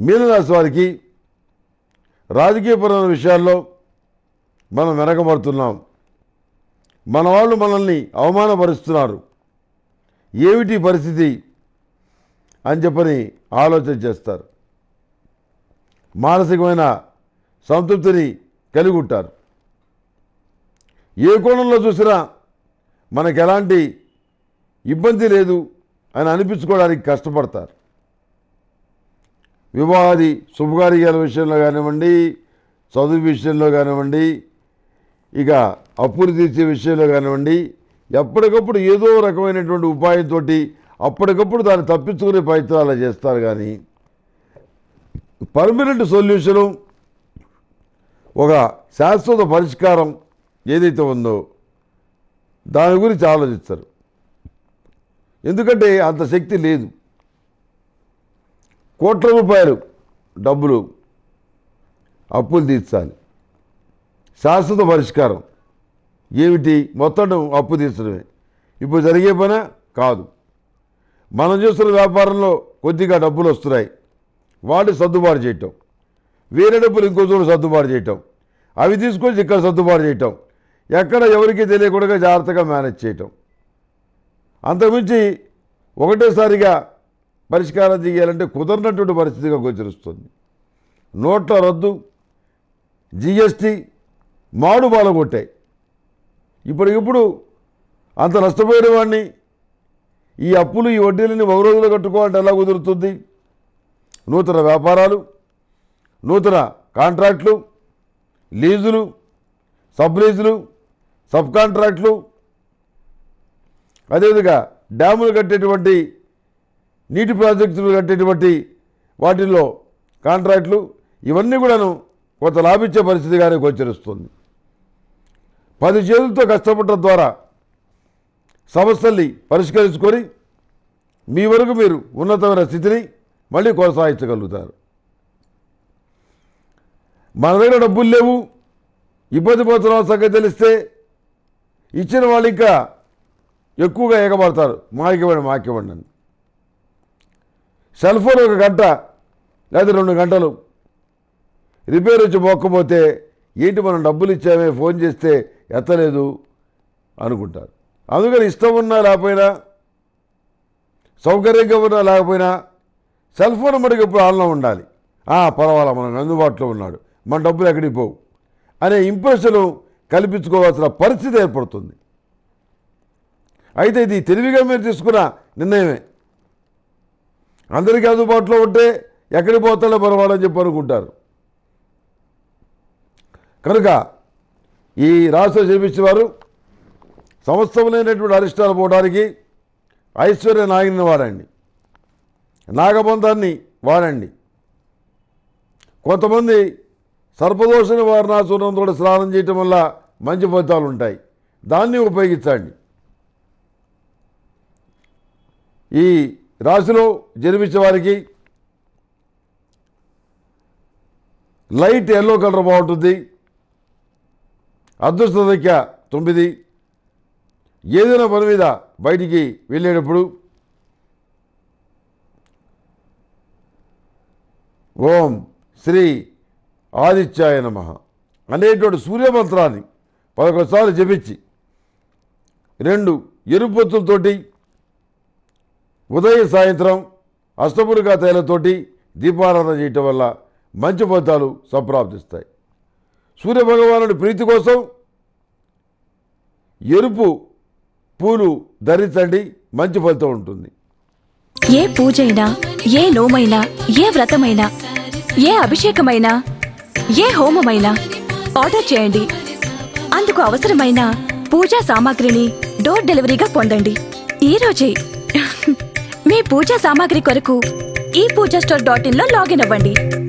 మీనరాశి వారికి రాజకీయపరమైన విషయాల్లో మనం వెనకబడుతున్నాం మన వాళ్ళు మనల్ని అవమానపరుస్తున్నారు ఏమిటి పరిస్థితి అని చెప్పని ఆలోచన చేస్తారు మానసికమైన సంతృప్తిని కలిగి ఉంటారు ఏ కోణంలో చూసినా మనకు ఎలాంటి ఇబ్బంది లేదు అని అనిపించుకోవడానికి కష్టపడతారు వివాహాది శుభకార్యాల విషయంలో కానివ్వండి చదువు విషయంలో కానివ్వండి ఇక అప్పులు తీర్చే విషయంలో కానివ్వండి ఎప్పటికప్పుడు ఏదో రకమైనటువంటి ఉపాయంతో అప్పటికప్పుడు దాన్ని తప్పించుకునే ప్రయత్నాలు చేస్తారు కానీ పర్మనెంట్ సొల్యూషను ఒక శాశ్వత పరిష్కారం ఏదైతే ఉందో దాని గురించి ఆలోచిస్తారు ఎందుకంటే అంత శక్తి లేదు కోట్ల రూపాయలు డబ్బులు అప్పులు తీర్చాలి శాశ్వత పరిష్కారం ఏమిటి మొత్తం అప్పు తీర్చడమే ఇప్పుడు జరిగే పని కాదు మనం చేస్తున్న వ్యాపారంలో కొద్దిగా డబ్బులు వస్తున్నాయి వాటిని సర్దుబాటు చేయటం వేరే డబ్బులు ఇంకో చోట సర్దుబాటు చేయటం అవి తీసుకొచ్చి ఇక్కడ సర్దుబాటు చేయటం ఎక్కడ ఎవరికీ తెలియకుండా జాగ్రత్తగా మేనేజ్ చేయటం అంతకుమించి ఒకటేసారిగా పరిష్కారం చేయాలంటే కుదరనటువంటి పరిస్థితిగా గోచరిస్తుంది నోట్ల రద్దు జిఎస్టీ మాడు బాలగొట్టాయి ఇప్పటికిప్పుడు అంత నష్టపోయిన వాడిని ఈ అప్పులు ఈ వడ్డీలని ఒక రోజులో కట్టుకోవాలంటే ఎలా కుదురుతుంది నూతన వ్యాపారాలు నూతన కాంట్రాక్ట్లు లీజులు సబ్ లీజులు సబ్ కాంట్రాక్ట్లు అదేవిధంగా డ్యాములు కట్టేటువంటి నీటి ప్రాజెక్టులు కట్టేటువంటి వాటిల్లో కాంట్రాక్ట్లు ఇవన్నీ కూడాను కొంత లాభించే పరిస్థితిగానే గోచరిస్తుంది పది చేతులతో కష్టపడటం ద్వారా సమస్యల్ని పరిష్కరించుకొని మీ వరకు మీరు ఉన్నతమైన స్థితిని మళ్ళీ కొనసాగించగలుగుతారు మన దగ్గర డబ్బులు లేవు ఇబ్బంది పోతున్న సంగతి తెలిస్తే ఇచ్చిన వాళ్ళు ఇంకా ఎక్కువగా ఎగబడతారు మాకివ్వండి మాకివ్వండి అని సెల్ ఫోన్ ఒక గంట లేదా రెండు గంటలు రిపేర్ వచ్చి పోకపోతే ఏంటి మనం డబ్బులు ఇచ్చామే ఫోన్ చేస్తే ఎత్తలేదు అనుకుంటారు అందుకని ఇష్టం ఉన్నా లేకపోయినా సౌకర్యంగా ఉన్నా లేకపోయినా సెల్ ఫోన్ మనకి ఎప్పుడు ఆన్లో ఉండాలి ఆ, పర్వాలా మనకు అందుబాటులో ఉన్నాడు మన డబ్బులు ఎక్కడికి పోవు అనే ఇంప్రెషన్ కల్పించుకోవాల్సిన పరిస్థితి ఏర్పడుతుంది అయితే ఇది తెలివిగా మీరు తీసుకున్న నిర్ణయమే అందరికీ అందుబాటులో ఉంటే ఎక్కడికి పోతాడో పర్వాలని చెప్పి అనుకుంటారు కనుక ఈ రాష్ట్ర చేపించేవారు సమస్తములైనటువంటి అరిష్టాలు పోవడానికి ఐశ్వర్య నాగిని వాడండి నాగబంధాన్ని వాడండి కొంతమంది సర్పదోష నివారణాచూర్ణంతో స్నానం చేయటం వల్ల మంచి ఫలితాలు ఉంటాయి దాన్ని ఉపయోగించండి ఈ రాశిలో జన్మించే వారికి లైట్ ఎల్లో కలర్ బాగుంటుంది అదృష్ట సంఖ్య తొమ్మిది ఏదైనా పని మీద బయటికి వెళ్ళేటప్పుడు ఓం శ్రీ ఆదిత్యాయ నమ అనేటువంటి సూర్యమంత్రాన్ని పదకొండుసార్లు జపించి రెండు ఎరుపొత్తులతోటి ఉదయం సాయంత్రం అష్టపురికా తైలతోటి దీపారాధన చేయటం వల్ల మంచి ఫలితాలు సంప్రాప్తిస్తాయి సూర్యభగవానుడి ప్రీతి కోసం ఎరుపు పూలు ధరించండి మంచి ఫలితం ఉంటుంది ఏ పూజైనా ఏ నోమైనా ఏ వ్రతమైనా ఏ అభిషేకమైనా ఏ హోమమైనా ఆర్డర్ చేయండి అందుకు అవసరమైన పూజా సామాగ్రిని డోర్ డెలివరీగా పొందండి ఈ రోజే మీ పూజా సామాగ్రి కొరకు ఈ పూజా స్టోర్ డాట్ ఇన్ లో లాగిన్ అవ్వండి